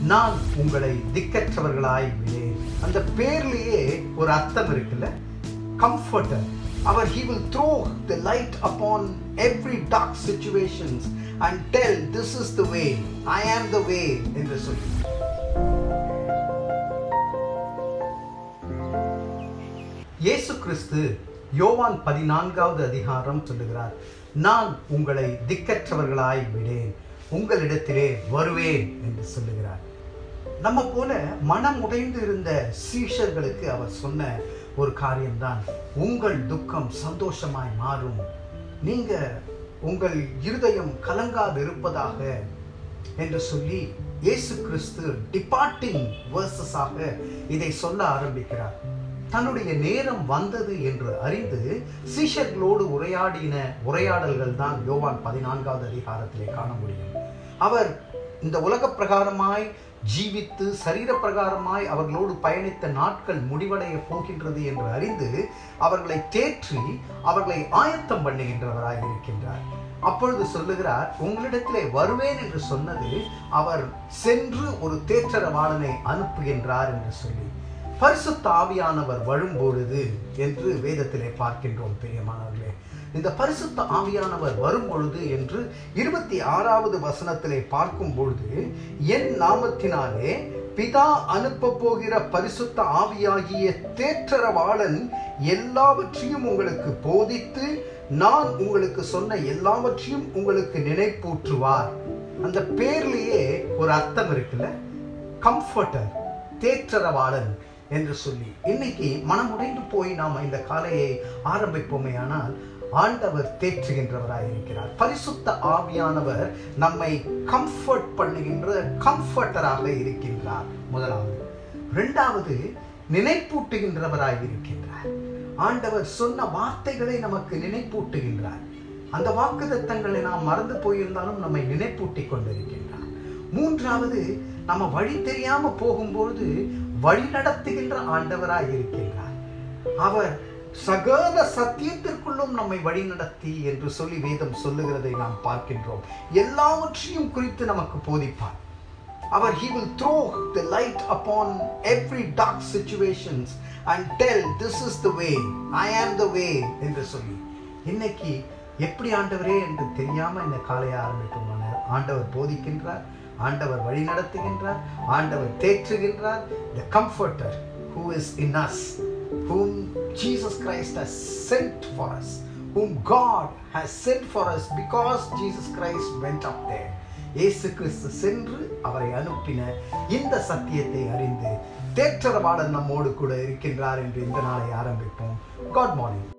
நான் உங்களை திக்கற்றவர்களாய் விடேன் அந்த பேர்லயே ஒரு அர்த்தம் இருக்குல்ல கம்ஃபர்டர் அவர் he will throw the light upon every dark situations and tell this is the way i am the way என்று சொல்லி இயேசு கிறிஸ்து யோவான் பதினான்காவது அதிகாரம் சொல்லுகிறார் நான் உங்களை திக்கற்றவர்களாய் விடேன் உங்களிடத்திலே வருவேன் என்று சொல்லுகிறார் நம்ம போல மனம் உடைந்து இருந்த சீஷர்களுக்கு அவர் சொன்ன ஒரு காரியம்தான் உங்கள் துக்கம் சந்தோஷமாய் மாறும் நீங்க உங்கள் இருதயம் கலங்காது இருப்பதாக என்று சொல்லி இயேசு கிறிஸ்து டிபார்ட்டிங் வேர்சஸாக இதை சொல்ல ஆரம்பிக்கிறார் தன்னுடைய நேரம் வந்தது என்று அறிந்து சீஷர்களோடு உரையாடின உரையாடல்கள் தான் யோவான் பதினான்காவது அதிகாரத்திலே காண முடியும் அவர் இந்த உலக பிரகாரமாய் ஜீவித்து சரீர பிரகாரமாய் அவர்களோடு பயணித்த நாட்கள் முடிவடைய போகின்றது என்று அறிந்து அவர்களை தேற்றி அவர்களை ஆயத்தம் பண்ணுகின்றவராய் இருக்கின்றார் அப்பொழுது சொல்லுகிறார் உங்களிடத்திலே வருவேன் என்று சொன்னது அவர் சென்று ஒரு தேற்றரவாளனை அனுப்புகின்றார் என்று சொல்லி பரிசுத்த ஆவியானவர் வரும்பொழுது என்று வேதத்திலே பார்க்கின்றோம் பிரியமானவர்களே இந்த பரிசுத்த ஆவியானவர் வரும் பொழுது என்று இருபத்தி ஆறாவது வசனத்திலே பார்க்கும் பொழுது என் நாமத்தினாலே பிதா அனுப்ப போகிற பரிசுத்த ஆவியாகிய தேற்றரவாளன் எல்லாவற்றையும் உங்களுக்கு போதித்து நான் உங்களுக்கு சொன்ன எல்லாவற்றையும் உங்களுக்கு நினைப்பூற்றுவார் அந்த பேர்லயே ஒரு அர்த்தம் இருக்குல்ல கம்ஃபர்டர் தேற்றரவாளன் என்று சொல்லி இன்னைக்கு மனமுடைந்து போய் நாம் இந்த காலையை ஆரம்பிப்போமே ஆனால் ஆண்டவர் தேற்றுகின்றவராய் இருக்கிறார் பரிசுத்த ஆவியானவர் நம்மை கம்ஃபர்ட் பண்ணுகின்ற கம்ஃபர்டராக இருக்கின்றார் முதலாவது இரண்டாவது நினைப்பூட்டுகின்றவராய் இருக்கின்றார் ஆண்டவர் சொன்ன வார்த்தைகளை நமக்கு நினைப்பூட்டுகின்றார் அந்த வாக்குதத்தங்களை நாம் மறந்து போயிருந்தாலும் நம்மை நினைப்பூட்டி கொண்டிருக்கின்றார் மூன்றாவது நம்ம வழி தெரியாம போகும்பொழுது வழி நடத்துகின்ற ஆண்டவராய் இருக்கின்றார் அவர் சகல சத்தியத்திற்குள்ளும் நம்மை வழி நடத்தி என்று சொல்லி வேதம் சொல்லுகிறதை நாம் பார்க்கின்றோம் எல்லாவற்றையும் குறித்து நமக்கு போதிப்பார் அவர் he will throw the light upon every dark situations and tell this is the way i am the way என்று சொல்லி இன்னைக்கு எப்படி ஆண்டவரே என்று தெரியாம இந்த காலையை ஆரம்பிக்குமான ஆண்டவர் போதிக்கின்றார் ஆண்டவர் வழி நடத்துகின்றார் ஆண்டவர் தேற்றுகின்றார் the comforter who is in us whom Jesus Christ has sent for us whom God has sent for us because Jesus Christ went up there இயேசு கிறிஸ்து சென்று அவரை அனுப்பின இந்த சத்தியத்தை அறிந்து தேற்றரவாளன் நம்மோடு கூட இருக்கின்றார் என்று இந்த நாளை ஆரம்பிப்போம் காட் மார்னிங்